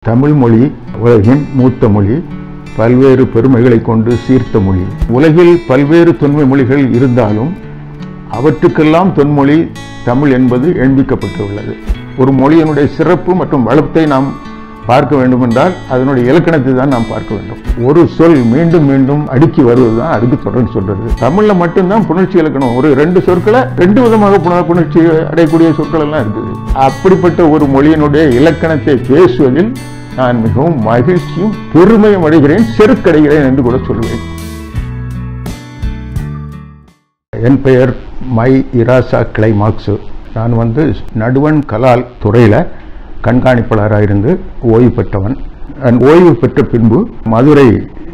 தமிழ் மொழி உலகின் மூத்த மொழி பல்வேறு பெருமைகளை கொண்டு சீர்த்த மொழி உலகில் பல்வேறு தொன்மை மொழிகள் இருந்தாலும் அவற்றுக்கெல்லாம் தொன்மொழி தமிழ் என்பது எண்பிக்கப்பட்டுள்ளது ஒரு மொழியினுடைய சிறப்பு மற்றும் வளத்தை நாம் பார்க்க வேண்டுமென்றால் அதனுடைய இலக்கணத்தை தான் நாம் பார்க்க வேண்டும் ஒரு சொல் மீண்டும் மீண்டும் அடுக்கி வருவது தான் அதுக்கு தொடர்ந்து சொல்றது தமிழ்ல மட்டும்தான் புணர்ச்சி இலக்கணம் ஒரு ரெண்டு சொற்களை ரெண்டு விதமாக புண- புணர்ச்சி அடையக்கூடிய சொற்கள் எல்லாம் இருக்குது அப்படிப்பட்ட ஒரு மொழியினுடைய இலக்கணத்தை பேசுவதில் நான் மிகவும் மகிழ்ச்சியும் பெருமையும் அடைகிறேன் செருக்கடைகிறேன் என்று கூட சொல்வேன் என் பெயர் மை இராசா கிளைமாக்ஸு நான் வந்து நடுவன் கலால் துறையில் கண்காணிப்பாளராக இருந்து ஓய்வு பெற்றவன் நான் ஓய்வு பெற்ற பின்பு மதுரை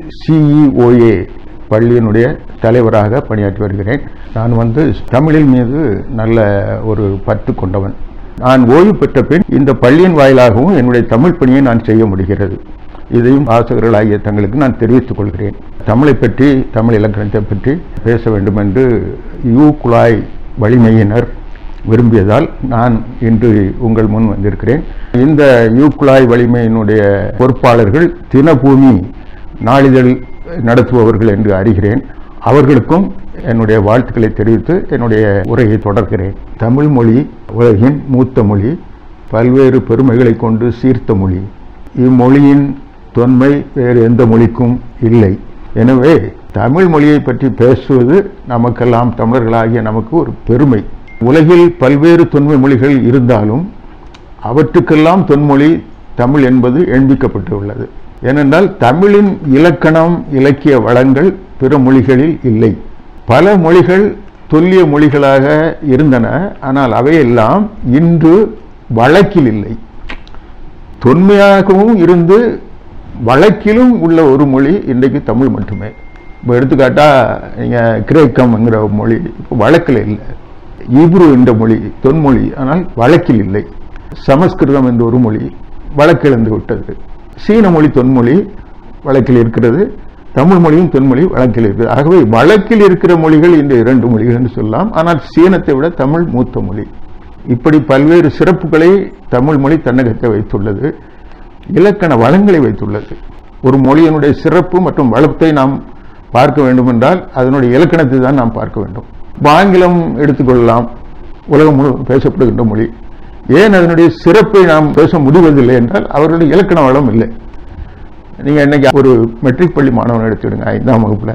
சிஇஓஏ பள்ளியினுடைய தலைவராக பணியாற்றி வருகிறேன் நான் வந்து தமிழின் மீது நல்ல ஒரு பற்று கொண்டவன் நான் ஓய்வு பெற்ற பின் இந்த பள்ளியின் வாயிலாகவும் என்னுடைய தமிழ் பணியை நான் செய்ய முடிகிறது இதையும் ஆசிரியர்களாகிய தங்களுக்கு நான் தெரிவித்துக் கொள்கிறேன் தமிழை பற்றி தமிழ் இலக்கணத்தை பற்றி பேச வேண்டும் என்று யூ குழாய் வலிமையினர் விரும்பியதால் நான் இன்று உங்கள் முன் வந்திருக்கிறேன் இந்த யூ குழாய் வலிமையினுடைய பொறுப்பாளர்கள் தினபூமி நாளிதழ் நடத்துபவர்கள் என்று அறிகிறேன் அவர்களுக்கும் என்னுடைய வாழ்த்துக்களை தெரிவித்து என்னுடைய உரையை தொடர்கிறேன் தமிழ் மொழி உலகின் மூத்த மொழி பல்வேறு பெருமைகளை கொண்டு சீர்த்த மொழி இம்மொழியின் தொன்மை வேறு எந்த மொழிக்கும் இல்லை எனவே தமிழ் மொழியை பற்றி பேசுவது நமக்கெல்லாம் தமிழர்களாகிய நமக்கு ஒரு பெருமை உலகில் பல்வேறு தொன்மை மொழிகள் இருந்தாலும் அவற்றுக்கெல்லாம் தொன்மொழி தமிழ் என்பது எண்பிக்கப்பட்டுள்ளது ஏனென்றால் தமிழின் இலக்கணம் இலக்கிய வளங்கள் பிற மொழிகளில் இல்லை பல மொழிகள் தொல்லிய மொழிகளாக இருந்தன ஆனால் அவையெல்லாம் இன்று வழக்கில் இல்லை தொன்மையாகவும் இருந்து வழக்கிலும் உள்ள ஒரு மொழி இன்றைக்கு தமிழ் மட்டுமே இப்போ எடுத்துக்காட்டா நீங்கள் கிரேக்கம்ங்கிற மொழி இப்போ வழக்கில் இல்லை ஈப்ரு என்ற மொழி தொன்மொழி ஆனால் வழக்கில் இல்லை சமஸ்கிருதம் என்ற ஒரு மொழி வழக்கிழந்து விட்டது சீன மொழி தொன்மொழி வழக்கில் இருக்கிறது தமிழ் மொழியும் தொன்மொழி வழக்கில் இருக்கிறது ஆகவே வழக்கில் இருக்கிற மொழிகள் இந்த இரண்டு மொழிகள் என்று சொல்லலாம் ஆனால் சீனத்தை விட தமிழ் மூத்த மொழி இப்படி பல்வேறு சிறப்புகளை தமிழ் மொழி தன்னகத்தை வைத்துள்ளது இலக்கண வளங்களை வைத்துள்ளது ஒரு மொழியினுடைய சிறப்பு மற்றும் வளத்தை நாம் பார்க்க வேண்டுமென்றால் அதனுடைய இலக்கணத்தை தான் நாம் பார்க்க வேண்டும் இப்ப ஆங்கிலம் எடுத்துக்கொள்ளலாம் உலகம் முழுவதும் பேசப்படுகின்ற மொழி ஏன் அதனுடைய சிறப்பை நாம் பேச முடிவதில்லை என்றால் அவர்களுடைய இலக்கண வளம் இல்லை நீங்க இன்னைக்கு ஒரு மெட்ரிக் பள்ளி மாணவன் எடுத்துடுங்க ஐந்தாம் வகுப்புல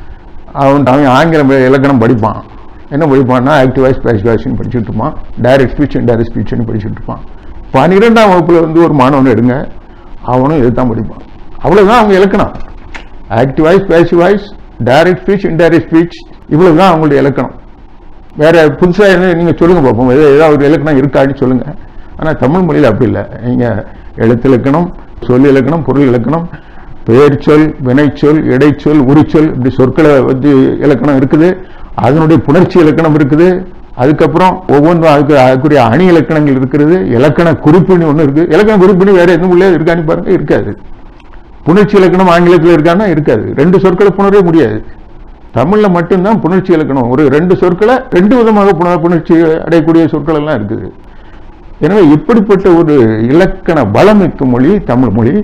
அவன் அவன் ஆங்கிலம் இலக்கணம் படிப்பான் என்ன படிப்பான்னா ஆக்டிவ் வாய்ஸ் பேஸ் வாய்ஸ்னு படிச்சுட்டு இருப்பான் டைரக்ட் ஸ்பீச் டைரக்ட் ஸ்பீச்னு படிச்சுட்டு இருப்பான் பன்னிரெண்டாம் வகுப்புல வந்து ஒரு மாணவன் எடுங்க அவனும் இதுதான் படிப்பான் அவ்வளவுதான் அவங்க இலக்கணம் active voice passive voice direct speech indirect speech இவ்வளவுதான் அவங்களுடைய இலக்கணம் வேற புதுசா என்ன நீங்க சொல்லுங்க பார்ப்போம் ஏதோ ஏதாவது ஒரு இலக்கணம் இருக்கான்னு சொல்லுங்க ஆனா தமிழ் மொழியில் அப்படி இல்லை நீங்க எழுத்து இலக்கணம் சொல் இலக்கணம் பொருள் இலக்கணம் பெயர் சொல் வினைச்சொல் இடைச்சொல் உரிச்சொல் இப்படி சொற்களை வந்து இலக்கணம் இருக்குது அதனுடைய புணர்ச்சி இலக்கணம் இருக்குது அதுக்கப்புறம் ஒவ்வொன்றும் அதுக்கு அதுக்குரிய அணி இலக்கணங்கள் இருக்கிறது இலக்கண குறிப்பினி ஒன்று இருக்கு இலக்கண குறிப்பினி வேற எதுவும் உள்ளே இருக்கான்னு பாருங்க இருக்காது புணர்ச்சி இலக்கணம் ஆங்கிலத்தில் இருக்கான்னா இருக்காது ரெண்டு சொற்களை புணரவே முடியாது தமிழ்ல மட்டும்தான் புணர்ச்சி இலக்கணம் ஒரு ரெண்டு சொற்களை ரெண்டு விதமாக புண- புணர்ச்சி அடையக்கூடிய சொற்கள் எல்லாம் இருக்குது எனவே இப்படிப்பட்ட ஒரு இலக்கண வளமிக்க மொழி தமிழ் மொழி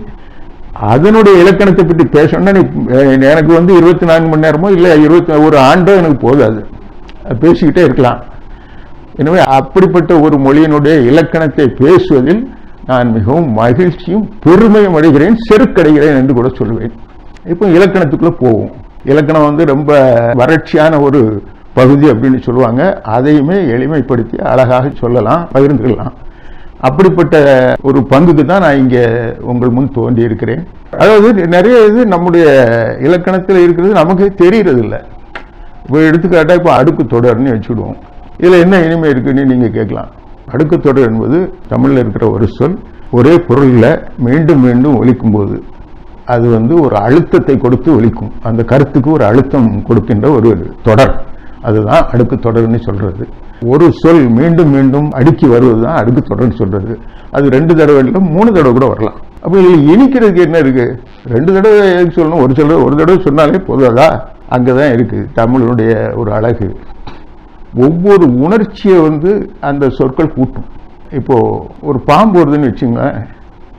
அதனுடைய இலக்கணத்தை பற்றி பேசணும்னா நீ அஹ், எனக்கு வந்து இருபத்தி நான்கு மணி நேரமோ இல்லை இருபத்தி ஒரு ஆண்டோ எனக்கு போதாது பேசிக்கிட்டே இருக்கலாம் எனவே அப்படிப்பட்ட ஒரு மொழியினுடைய இலக்கணத்தை பேசுவதில் நான் மிகவும் மகிழ்ச்சியும் பெருமையும் அடைகிறேன் செருக்கடைகிறேன் என்று கூட சொல்வேன் இப்போ இலக்கணத்துக்குள்ள போவோம் இலக்கணம் வந்து ரொம்ப வறட்சியான ஒரு பகுதி அப்படின்னு சொல்லுவாங்க அதையுமே எளிமைப்படுத்தி அழகாக சொல்லலாம் பகிர்ந்துக்கலாம் அப்படிப்பட்ட ஒரு பங்குக்கு தான் நான் இங்கே உங்கள் முன் தோன்றி இருக்கிறேன் அதாவது நிறைய இது நம்முடைய இலக்கணத்தில் இருக்கிறது நமக்கு தெரியறது இல்லை இப்போ எடுத்துக்காட்டா இப்போ அடுக்கு தொடர்னு வச்சுடுவோம் இதில் என்ன இனிமை இருக்குன்னு நீங்கள் கேட்கலாம் அடுக்கு தொடர் என்பது தமிழில் இருக்கிற ஒரு சொல் ஒரே பொருளில் மீண்டும் மீண்டும் ஒலிக்கும் போது அது வந்து ஒரு அழுத்தத்தை கொடுத்து ஒலிக்கும் அந்த கருத்துக்கு ஒரு அழுத்தம் கொடுக்கின்ற ஒரு தொடர் அதுதான் அடுக்கு தொடர்னு சொல்றது ஒரு சொல் மீண்டும் மீண்டும் அடுக்கி வருவது தான் அடுக்கு தொடர்னு சொல்றது அது ரெண்டு தடவை இல்லை மூணு தடவை கூட வரலாம் அப்போ இதில் இனிக்கிறதுக்கு என்ன இருக்கு ரெண்டு தடவை எதுக்கு சொல்லணும் ஒரு சொல்ல ஒரு தடவை சொன்னாலே போதாதா அங்கதான் இருக்கு தமிழுடைய ஒரு அழகு ஒவ்வொரு உணர்ச்சியை வந்து அந்த சொற்கள் கூட்டும் இப்போ ஒரு பாம்பு வருதுன்னு வச்சுங்களேன்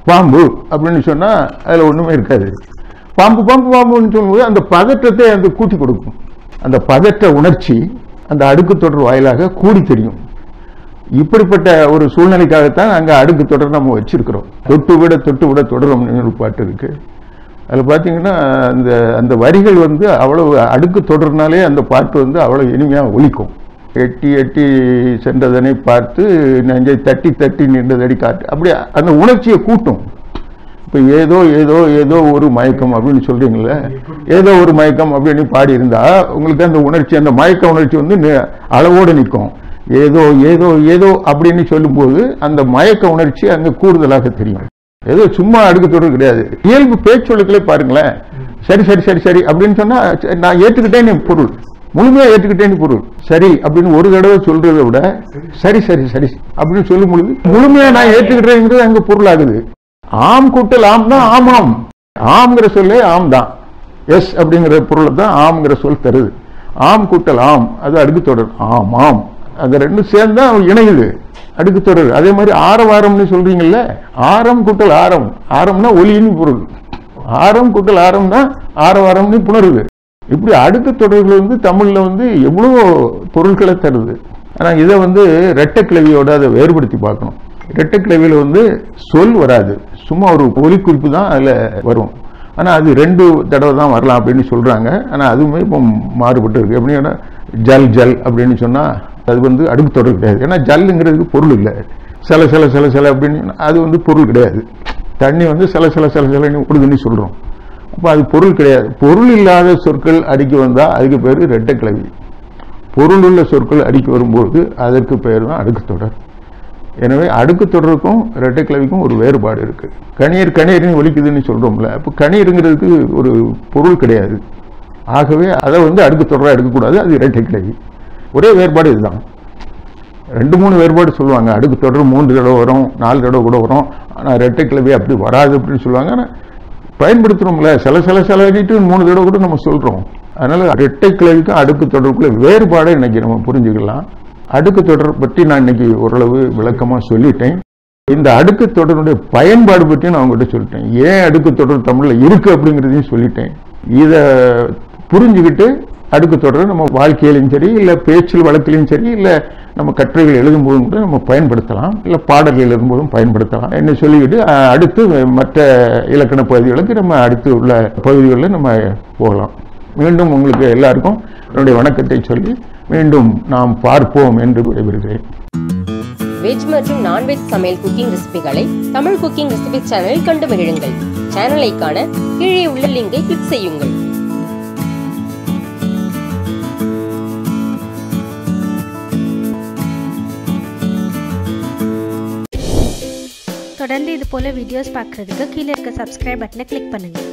பாம்பு அப்படின்னு சொன்னா அதுல ஒண்ணுமே இருக்காது பாம்பு பாம்பு பாம்புன்னு சொல்லும்போது அந்த பதற்றத்தை அந்த கூட்டி கொடுக்கும் அந்த பதற்ற உணர்ச்சி அந்த அடுக்கு தொடர் வாயிலாக கூடி தெரியும் இப்படிப்பட்ட ஒரு சூழ்நிலைக்காகத்தான் அங்க அடுக்கு தொடர் நம்ம வச்சிருக்கிறோம் தொட்டு விட தொட்டு விட தொடரும் ஒரு பாட்டு இருக்கு அதில் பார்த்தீங்கன்னா அந்த அந்த வரிகள் வந்து அவ்வளவு அடுக்கு தொடர்னாலே அந்த பாட்டு வந்து அவ்வளவு இனிமையாக ஒலிக்கும் எட்டி எட்டி சென்றதனை பார்த்து நெஞ்சை தட்டி தட்டி நின்றதடி காட்டு அப்படி அந்த உணர்ச்சியை கூட்டும் இப்போ ஏதோ ஏதோ ஏதோ ஒரு மயக்கம் அப்படின்னு சொல்றீங்களே ஏதோ ஒரு மயக்கம் அப்படின்னு பாடி இருந்தா உங்களுக்கு அந்த உணர்ச்சி அந்த மயக்க உணர்ச்சி வந்து நி- அளவோடு நிற்கும் ஏதோ ஏதோ ஏதோ அப்படின்னு சொல்லும்போது அந்த மயக்க உணர்ச்சி அங்க கூடுதலாக தெரியும் ஏதோ சும்மா அடுக்கு தொடர் கிடையாது இயல்பு பேச்சொழுக்களே பாருங்களேன் சரி சரி சரி சரி அப்படின்னு சொன்னா சரி, நான் ஏற்றுக்கிட்டேன்னு பொருள் முழுமையா ஏற்றுக்கிட்டேன்னு பொருள் சரி அப்படின்னு ஒரு தடவை சொல்றதை விட சரி சரி சரி அப்படின்னு சொல்லும் பொழுது முழுமையா நான் ஏற்றுக்கிட்டேங்கிறது அங்க பொருள் ஆகுது ஆம் கூட்டல் ஆம் தான் ஆமாம் ஆம்ங்கிற சொல்லே ஆம் தான் எஸ் அப்படிங்கிற பொருளை தான் ஆம்ங்கிற சொல் தருது ஆம் கூட்டல் ஆம் அது அடுக்கு தொடர் ஆம் ஆம் அது ரெண்டும் சேர்ந்தா இணையுது அடுக்கு தொடர் அதே மாதிரி ஆரவாரம்னு சொல்றீங்கல்ல ஆரம் கூட்டல் ஆரம் ஆரம்னா ஒலின்னு பொருள் ஆரம் கூட்டல் ஆரம் தான் ஆரவாரம்னு புணருது இப்படி அடுக்கு தொடர்கள் வந்து தமிழ்ல வந்து எவ்வளவோ பொருட்களை தருது ஆனா இதை வந்து ரெட்டை கிளவியோட அதை வேறுபடுத்தி பார்க்கணும் ரெட்டை கிளவியில வந்து சொல் வராது சும்மா ஒரு ஒலிக்குறிப்பு தான் அதுல வரும் ஆனா அது ரெண்டு தடவை தான் வரலாம் அப்படின்னு சொல்றாங்க ஆனா அதுவுமே இப்போ மாறுபட்டு இருக்கு எப்படின்னா ஜல் ஜல் அப்படின்னு சொன்னா அது வந்து அடுக்கு தொடர் கிடையாது ஏன்னா ஜல்லுங்கிறதுக்கு பொருள் இல்லை சில சில சில சில அப்படின்னு அது வந்து பொருள் கிடையாது தண்ணி வந்து சில சில சில சிலன்னு ஓடுதுன்னு சொல்றோம் அப்ப அது பொருள் கிடையாது பொருள் இல்லாத சொற்கள் அடிக்க வந்தா அதுக்கு பேரு ரெட்டை கிளவி பொருள் உள்ள சொற்கள் அடிக்க வரும்போது அதற்கு பெயர் தான் அடுக்கு தொடர் எனவே அடுக்கு தொடருக்கும் இரட்டை கிளவிக்கும் ஒரு வேறுபாடு இருக்கு கணீர் கணீர்னு ஒலிக்குதுன்னு சொல்றோம்ல அப்போ கணீருங்கிறதுக்கு ஒரு பொருள் கிடையாது ஆகவே அதை வந்து அடுக்கு தொடரா எடுக்கக்கூடாது அது இரட்டை கிளவி ஒரே வேறுபாடு இதுதான் ரெண்டு மூணு வேறுபாடு சொல்லுவாங்க அடுக்கு தொடர் மூன்று தடவை வரும் நாலு தடவை கூட வரும் ஆனால் இரட்டை கிளவி அப்படி வராது அப்படின்னு சொல்லுவாங்க ஆனா பயன்படுத்துறோம்ல சில சில செலவிட்டு மூணு தடவை கூட நம்ம சொல்றோம் அதனால இரட்டை கிளவிக்கும் அடுக்கு தொடருக்குள்ள வேறுபாடை இன்னைக்கு நம்ம புரிஞ்சுக்கலாம் அடுக்கு தொடர் பற்றி நான் இன்னைக்கு ஓரளவு விளக்கமா சொல்லிட்டேன் இந்த அடுக்கு தொடருடைய பயன்பாடு பற்றி நான் உங்ககிட்ட சொல்லிட்டேன் ஏன் அடுக்கு தொடர் தமிழ்ல இருக்கு அப்படிங்கிறதையும் சொல்லிட்டேன் இத புரிஞ்சுக்கிட்டு அடுக்கு தொடர் நம்ம வாழ்க்கையிலும் சரி இல்ல பேச்சில் வழக்கிலையும் சரி இல்ல நம்ம கட்டுரைகள் எழுதும் போதும் கூட நம்ம பயன்படுத்தலாம் இல்ல பாடல்கள் எழுதும் போதும் பயன்படுத்தலாம் என்ன சொல்லிக்கிட்டு அஹ், அடுத்து மற்ற இலக்கண பகுதிகளுக்கு நம்ம அடுத்து உள்ள பகுதிகளில் நம்ம போகலாம் மீண்டும் உங்களுக்கு எல்லாருக்கும் என்னுடைய வணக்கத்தை சொல்லி மீண்டும் நாம் பார்ப்போம் என்று விடைபெறுகிறேன் வெஜ் மற்றும் நான்வெஜ் சமையல் குக்கிங் ரெசிபிகளை தமிழ் குக்கிங் ரெசிபி சேனலில் கண்டு மகிழுங்கள் சேனலை காண கீழே உள்ள லிங்கை கிளிக் செய்யுங்கள் தொடர்ந்து இது போல வீடியோஸ் பார்க்குறதுக்கு கீழே இருக்க சப்ஸ்கிரைப் பட்டனை கிளிக் பண்ணுங்கள்